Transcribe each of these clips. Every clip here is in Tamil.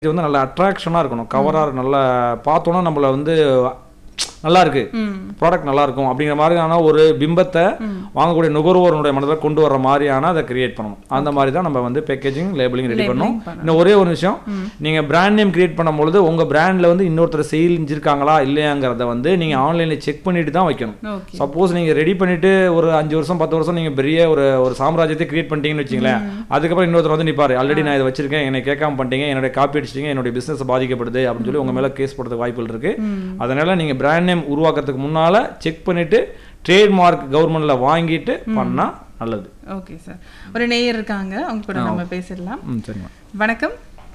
இது வந்து நல்ல அட்ராக்ஷனாக இருக்கணும் கவராக நல்ல பார்த்தோன்னா நம்மள வந்து நல்லா இருக்கு ம் ப்ராடக்ட் நல்லா இருக்கும் அப்படிங்கிற மாதிரியான ஒரு பிம்பத்தை வாங்கக்கூடிய நுகர்வோருடைய மனதில் கொண்டு வர மாதிரியான அதை கிரியேட் பண்ணணும் அந்த மாதிரி தான் நம்ம வந்து பேக்கேஜிங் லேபிளிங் ரெடி பண்ணணும் பண்ணணும். இன்னும் ஒரே ஒரு விஷயம் நீங்கள் பிராண்ட் நேம் கிரியேட் பண்ணும்பொழுது உங்கள் பிராண்டில் வந்து இன்னொருத்தர் செஞ்சிருக்காங்களா இல்லையாங்கிறத வந்து நீங்கள் ஆன்லைனில் செக் பண்ணிட்டு தான் வைக்கணும் ஓகே சப்போஸ் நீங்கள் ரெடி பண்ணிட்டு ஒரு அஞ்சு வருஷம் பத்து வருஷம் நீங்கள் பெரிய ஒரு ஒரு சாம்ராஜ்யத்தை கிரியேட் பண்ணிட்டீங்கன்னு வச்சுங்களேன் அதுக்கப்புறம் இன்னொருத்தர் வந்து நிற்பாரு ஆல்ரெடி நான் இதை வச்சிருக்கேன் என்னை கேட்காம பண்ணிட்டீங்க என்னுடைய காப்பி அடிச்சிட்டீங்க என்னுடைய பிசினஸ் பாதிக்கப்படுது அப்படின்னு சொல்லி உங்க மேல கேஸ் போடுறதுக்கு வாய்ப்புகள் இருக்கு அதனால நீங்க பிராண்ட் நேம் உருவாக்குறதுக்கு முன்னால செக் பண்ணிட்டு ட்ரேட்மார்க் கவர்மெண்ட்ல வாங்கிட்டு பண்ணா நல்லது ஓகே சார் ஒரு நேயர் இருக்காங்க அவங்க கூட நம்ம பேசிடலாம் ம் சரிம்மா வணக்கம்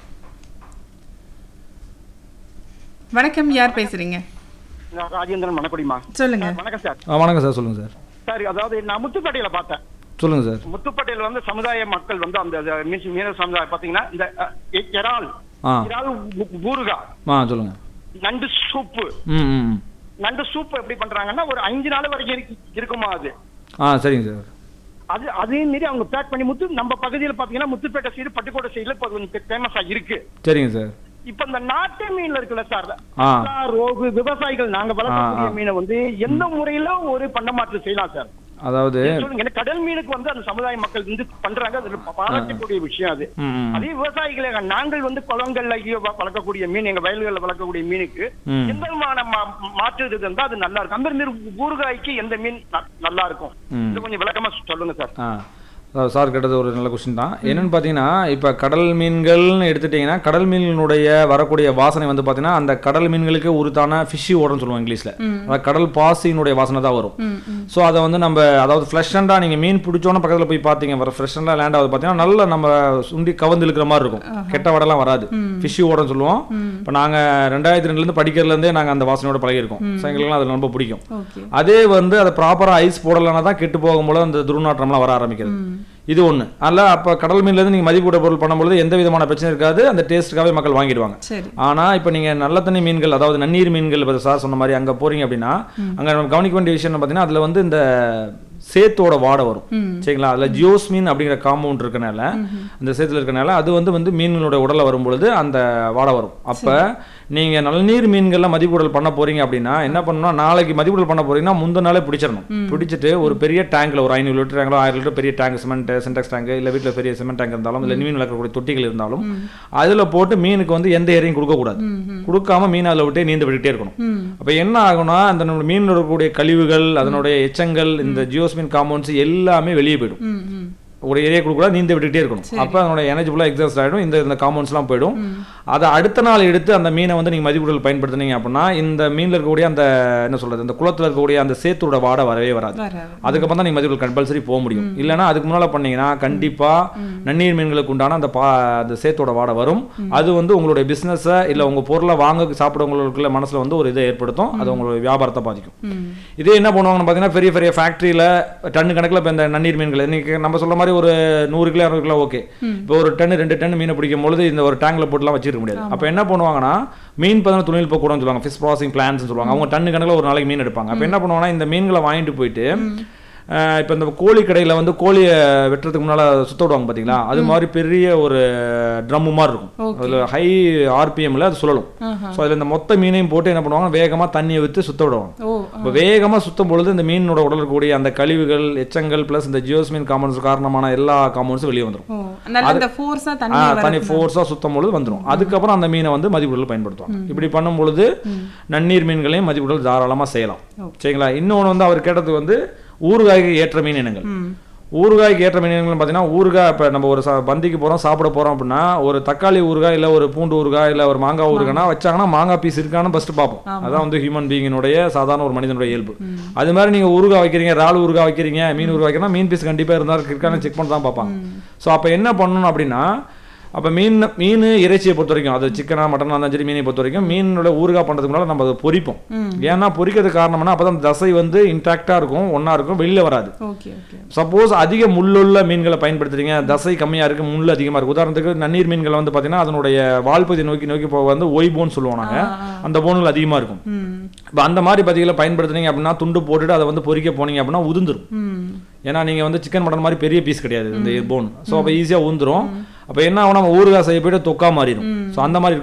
வணக்கம் யார் பேசுறீங்க நான் ராஜேந்திரன் மணக்குடிமா சொல்லுங்க வணக்கம் சார் ஆ வணக்கம் சார் சொல்லுங்க சார் சார் அதாவது நான் முத்துப்பேட்டையில பார்த்தேன் சொல்லுங்க சார் முத்துப்பேட்டையில வந்து சமுதாய மக்கள் வந்து அந்த மீன்ஸ் மீன சமுதாயம் பாத்தீங்கன்னா இந்த அஹ், இ- இறால் ஆ இறால் ஊ- ஊறுகாய் ஆ சொல்லுங்க நண்டு சூப்பு ம் ம் ம். நண்டு சூப்பு எப்படி பண்றாங்கன்னா ஒரு அஞ்சு நாள் வரைக்கும் இருக்கு- இருக்குமா அது ஆ சரிங்க சார் அது அதே மீறி அவங்க பேக் பண்ணி முத்து நம்ம பகுதியில பாத்தீங்கன்னா முத்துப்பேட்டை சைடு பட்டுக்கோட்டை சைடுல இப்போ கொஞ்சம் ஃபேமஸா இருக்கு சரிங்க சார் இப்ப இந்த நாட்டு மீன்ல இருக்குல்ல சார் ஆ. கட்லா, ரோகு விவசாயிகள் நாங்க வளர்க்கக்கூடிய ஆ, ஆ. மீனை வந்து எந்த முறையில ஒரு பண்டமாற்று செய்யலாம் சார் அதாவது சொல்லுங்க ஏன்னா கடல் மீனுக்கு வந்து அந்த சமுதாய மக்கள் வந்து பண்றாங்க அது பாராட்டக்கூடிய விஷயம் அது ம், ம். அதே விவசாயிகளை நாங்கள் வந்து குளங்கள்ல ஐயோ வ- வளர்க்கக்கூடிய மீன் எங்க வயல்களில் வளர்க்கக்கூடிய மீனுக்கு ம். எந்த விதமான மா- மாற்று இது இருந்தா அது நல்லா இருக்கும் அந்த மாதிரி ஊறுகாய்க்கு எந்த மீன் ந- நல்லா இருக்கும் ம். இது கொஞ்சம் விளக்கமா சொல்லுங்க சார் ஆ அதாவது சார் கேட்டது ஒரு நல்ல கொஸ்டின் தான் என்னன்னு பார்த்தீங்கன்னா இப்போ கடல் மீன்கள்னு எடுத்துட்டிங்கன்னா கடல் மீன்களுடைய வரக்கூடிய வாசனை வந்து பார்த்தீங்கன்னா அந்த கடல் மீன்களுக்கு உருத்தான ஃபிஷ்ஷி ஓடன்னு சொல்லுவோம் இங்கிலீஷில் அதாவது கடல் பாசியினுடைய வாசனை தான் வரும் ம் ம் ஸோ அதை வந்து நம்ம அதாவது ஃப்ரெஷ்ஷண்டாக நீங்கள் மீன் பிடிச்சோன்னு பக்கத்தில் போய் பார்த்தீங்க வர ஃப்ரெஷ்ஷண்டாக லேண்ட் ஆகுது பார்த்தீங்கன்னா நல்ல நம்ம சுண்டி கவர்ந்து இழுக்கிற மாதிரி இருக்கும் கெட்ட வடலாம் வராது ஃபிஷ்ஷி ஓடன்னு சொல்லுவோம் இப்போ நாங்கள் ரெண்டாயிரத்தி ரெண்டுலேருந்து படிக்கிறதுலேருந்தே நாங்கள் அந்த வாசனையோட பழகிருக்கோம் ஸோ எங்களுக்குலாம் அது ரொம்ப பிடிக்கும் ஓகே அதே வந்து அதை ப்ராப்பராக ஐஸ் போடலைன்னா தான் கெட்டு போகும்போது அந்த துர்நாற்றம்லாம் வர ஆரம்பிக்கிறது இது ஒன்று அல்ல அப்போ கடல் மீன்லேருந்து நீங்கள் மதிப்பூட்ட பொருள் பண்ணும்பொழுது எந்த விதமான பிரச்சனை இருக்காது அந்த டேஸ்ட்டுக்காகவே மக்கள் வாங்கிடுவாங்க சரி ஆனால் இப்போ நீங்கள் நல்ல தண்ணி மீன்கள் அதாவது நன்னீர் மீன்கள் இப்போ சார் சொன்ன மாதிரி அங்கே போறீங்க அப்படின்னா அங்கே நம்ம கவனிக்க வேண்டிய விஷயம் பார்த்தீங்கன்னா அதில் வந்து இந்த சேத்தோட வாடை வரும் ம் சரிங்களா அதில் ஜியோஸ்மீன் அப்படிங்கிற காம்பவுண்ட் இருக்கனால அந்த சேத்துல இருக்கனால அது வந்து வந்து மீன்களோட உடல்ல வரும்பொழுது அந்த வாடை வரும் அப்போ நீங்கள் நல்நீர் மீன்கள்லாம் மதிப்புடல் பண்ண போறீங்க அப்படின்னா என்ன பண்ணணும்னா நாளைக்கு மதிப்புடல் பண்ண போறீங்கன்னா முந்தின நாளே பிடிச்சிடணும் பிடிச்சிட்டு ஒரு பெரிய டேங்க்ல ஒரு ஐநூறு லிட்டர் டேங்க்ல ஆயிரம் லிட்டர் பெரிய டேங்க் சிமெண்ட் சின்டெக்ஸ் டேங்க் இல்லை வீட்டில் பெரிய சிமெண்ட் டேங்க் இருந்தாலும் இல்லை மீன் வளர்க்கக்கூடிய தொட்டிகள் இருந்தாலும் அதில் போட்டு மீனுக்கு வந்து எந்த ஏரியும் கொடுக்கக்கூடாது கொடுக்காம மீன் அதில் விட்டே நீந்து விட்டுட்டே இருக்கணும் ம் அப்போ என்ன ஆகும்னா அந்த நம்ம மீனில் இருக்கக்கூடிய கழிவுகள் அதனுடைய எச்சங்கள் இந்த ஜியோஸ்மின் காம்பவுண்ட்ஸ் எல்லாமே வெளியே போயிடும் ம் ம் ஒரு ஏரியா கொடுக்கூடாது நீந்த விட்டுக்கிட்டே இருக்கணும் அப்போ அதனோட எனர்ஜி ஃபுல்லாக எக்ஸாஸ்ட் ஆகிடும் இந்த இந்த காம்பவுண்ட்ஸ்லாம் போயிடும் அதை அடுத்த நாள் எடுத்து அந்த மீனை வந்து நீங்கள் மதிப்புடல் பயன்படுத்துனீங்க அப்படின்னா இந்த மீனில் இருக்கக்கூடிய அந்த என்ன சொல்றது அந்த குளத்தில் இருக்கக்கூடிய அந்த சேத்தோட வாடை வரவே வராது வராது அதுக்கப்புறம் தான் நீங்கள் மதிப்புகள் கம்பல்சரி போக முடியும் இல்லைன்னா அதுக்கு முன்னால் பண்ணீங்கன்னா கண்டிப்பாக நன்னீர் மீன்களுக்கு உண்டான அந்த பா அந்த சேத்தோட வாடை வரும் அது வந்து உங்களுடைய பிஸ்னஸை இல்லை உங்கள் பொருளை வாங்க சாப்பிடுவங்களுக்குள்ள மனசில் வந்து ஒரு இதை ஏற்படுத்தும் அது உங்களுடைய வியாபாரத்தை பாதிக்கும் ம் இதே என்ன பண்ணுவாங்கன்னு பார்த்தீங்கன்னா பெரிய பெரிய ஃபேக்ட்ரியில் டன்னு கணக்கில் இப்போ இந்த நன்னீர் மீன்கள் இன்னைக்கு நம்ம சொல்ற மாதிரி ஒரு நூறு கிலோ இரநூறு கிலோ ஓகே இப்போ ஒரு டன்னு ரெண்டு டன் மீனை பிடிக்கும் பொழுது இந்த ஒரு டேங்க்ல போட்டுலாம் வச்சிருக்க முடியாது அப்போ என்ன பண்ணுவாங்கன்னா மீன் பதன தொழில்நுட்ப கூடன்னு சொல்லுவாங்க ஃபிஷ் ப்ராசஸிங் பிளான்ஸ் சொல்லுவாங்க அவங்க டன்னு கணக்கில் ஒரு நாளைக்கு மீன் எடுப்பாங்க அப்போ என்ன பண்ணுவாங்கன்னா இந்த மீன்களை வாங்கிட்டு போயிட்டு அஹ், இப்போ இந்த கோழி கடையில் வந்து கோழியை வெட்டுறதுக்கு முன்னால் சுத்த விடுவாங்க பார்த்தீங்களா அது மாதிரி பெரிய ஒரு ட்ரம்மு மாதிரி இருக்கும் Okay. அதில் ஹை ஆர்பிஎம்ல அது சுழலும் ஆஹா. ஸோ அதில் இந்த மொத்த மீனையும் போட்டு என்ன பண்ணுவாங்க வேகமாக தண்ணியை விட்டு சுத்த விடுவாங்க ஓ இப்போ வேகமாக சுத்தும் பொழுது இந்த மீனோட உடல் இருக்கக்கூடிய அந்த கழிவுகள் எச்சங்கள் ப்ளஸ் இந்த ஜியோஸ்மின் காம்பவுண்ட்ஸ் காரணமான எல்லா காம்பவுண்ட்ஸும் வெளியே வந்துடும் ஓ நல்ல இந்த ஃபோர்ஸா ஆ தண்ணி தனி வர ஃபோர்ஸாக சுத்தும் பொழுது வந்துடும் அதுக்கப்புறம் அந்த மீனை வந்து மதிப்புடல் பயன்படுத்துவாங்க இப்படி பண்ணும் பொழுது நன்னீர் மீன்களையும் மதிப்புடல் தாராளமாக செய்யலாம் சரிங்களா இன்னொன்று வந்து அவர் கேட்டது வந்து ஊறுகாய்க்கு ஏற்ற மீன் இனங்கள் ம் ஊறுகாய்க்கு ஏற்ற மீன் இனங்கள் பார்த்தீங்கன்னா ஊறுகாய் இப்போ நம்ம ஒரு ச- பந்திக்கு போகிறோம் சாப்பிட போகிறோம் அப்படின்னா ஒரு தக்காளி ஊறுகாய் இல்லை ஒரு பூண்டு ஊறுகாய் இல்லை ஒரு மாங்காய் ஊறுகாய்னா வச்சாங்கன்னா மாங்காய் பீஸ் இருக்கான்னு ஃபஸ்ட்டு பார்ப்போம் அதான் வந்து ஹியூமன் பீயினுடைய சாதாரண ஒரு மனிதனுடைய இயல்பு அது மாதிரி நீங்கள் ஊறுகாய் வைக்கிறீங்க இறால் ஊறுகாய் வைக்கிறீங்க மீன் ஊறுகாய் வைக்கிறீங்கன்னா மீன் பீஸ் கண்டிப்பாக இருந்தால் இருக்கான்னு செக் பண்ணி தான் பார்ப்பாங்க ஸோ அப்போ என்ன பண்ணணும் அப்படின்னா அப்போ மீன் மீன் இறைச்சியை பொறுத்த வரைக்கும் அது சிக்கனா மட்டனா இருந்தாலும் சரி மீனை பொறுத்த வரைக்கும் மீனோட ஊறுகாய் பண்ணுறதுக்கு முன்னால நம்ம அதை பொரிப்போம் ஏன்னா பொரிக்கிறதுக்கு காரணம்னா அப்போ தான் தசை வந்து இன்டாக்டாக இருக்கும் ஒன்றா இருக்கும் வெளியில் வராது ஓகே ஓகே சப்போஸ் அதிக முள்ளுள்ள மீன்களை பயன்படுத்துறீங்க தசை கம்மியாக இருக்கு முள் அதிகமாக இருக்கு உதாரணத்துக்கு நன்னீர் மீன்களை வந்து பார்த்தீங்கன்னா அதனுடைய வாழ்ப்பதி நோக்கி நோக்கி போக வந்து ஒய் போன் சொல்லுவோம் நாங்கள் அந்த போன்கள் அதிகமாக இருக்கும் ம் இப்போ அந்த மாதிரி பதிகளை பயன்படுத்துனீங்க அப்படின்னா துண்டு போட்டுட்டு அதை வந்து பொரிக்க போனீங்க அப்படின்னா உதிர்ந்துரும் ம் ஏன்னா நீங்கள் வந்து சிக்கன் மட்டன் மாதிரி பெரிய பீஸ் கிடையாது இந்த போன் ஸோ அப்போ ஈஸியாக உந்துரும் அப்போ என்ன ஆகும் நம்ம ஊறுகாய் செய்ய போயிட்டு தொக்கா மாறிடும் ஸோ அந்த மாதிரி